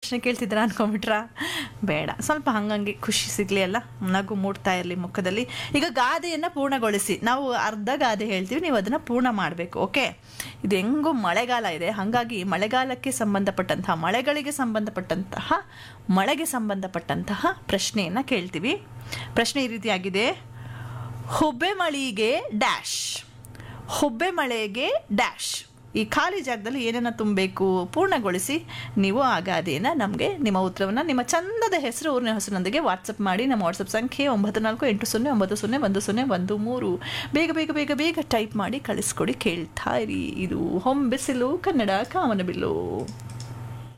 ಪ್ರಶ್ನೆ ಕೇಳ್ತಿದ್ದೀರಾ ಅನ್ಕೊಂಬಿಟ್ರಾ ಬೇಡ ಸ್ವಲ್ಪ ಹಂಗಂಗೆ ಖುಷಿ ಸಿಗಲಿ ಅಲ್ಲ ನಗು ಮೂಡ್ತಾ ಇರಲಿ ಮುಖದಲ್ಲಿ ಈಗ ಗಾದೆಯನ್ನು ಪೂರ್ಣಗೊಳಿಸಿ ನಾವು ಅರ್ಧ ಗಾದೆ ಹೇಳ್ತೀವಿ ನೀವು ಅದನ್ನು ಪೂರ್ಣ ಮಾಡಬೇಕು ಓಕೆ ಇದು ಹೆಂಗೂ ಮಳೆಗಾಲ ಇದೆ ಹಾಗಾಗಿ ಮಳೆಗಾಲಕ್ಕೆ ಸಂಬಂಧಪಟ್ಟಂತಹ ಮಳೆಗಳಿಗೆ ಸಂಬಂಧಪಟ್ಟಂತಹ ಮಳೆಗೆ ಸಂಬಂಧಪಟ್ಟಂತಹ ಪ್ರಶ್ನೆಯನ್ನು ಕೇಳ್ತೀವಿ ಪ್ರಶ್ನೆ ಈ ರೀತಿಯಾಗಿದೆ ಹುಬ್ಬೆ ಮಳಿಗೆ ಡ್ಯಾಶ್ ಹುಬ್ಬೆ ಮಳೆಗೆ ಡ್ಯಾಶ್ ಈ ಖಾಲಿ ಜಾಗದಲ್ಲಿ ಏನನ್ನ ತುಂಬಬೇಕು ಪೂರ್ಣಗೊಳಿಸಿ ನೀವು ಆ ಗಾದೆಯನ್ನು ನಮಗೆ ನಿಮ್ಮ ಉತ್ತರವನ್ನು ನಿಮ್ಮ ಚಂದದ ಹೆಸರು ಊರಿನ ಹೆಸರಿನೊಂದಿಗೆ ವಾಟ್ಸಪ್ ಮಾಡಿ ನಮ್ಮ ವಾಟ್ಸಪ್ ಸಂಖ್ಯೆ ಒಂಬತ್ತು ನಾಲ್ಕು ಎಂಟು ಸೊನ್ನೆ ಒಂಬತ್ತು ಸೊನ್ನೆ ಒಂದು ಸೊನ್ನೆ ಒಂದು ಮೂರು ಬೇಗ ಬೇಗ ಬೇಗ ಬೇಗ ಟೈಪ್ ಮಾಡಿ ಕಳಿಸ್ಕೊಡಿ ಕೇಳ್ತಾ ಇರಿ ಇದು ಹೊಂಬಿಸಿಲು ಕನ್ನಡ ಕಾಮನಬಿಲ್ಲು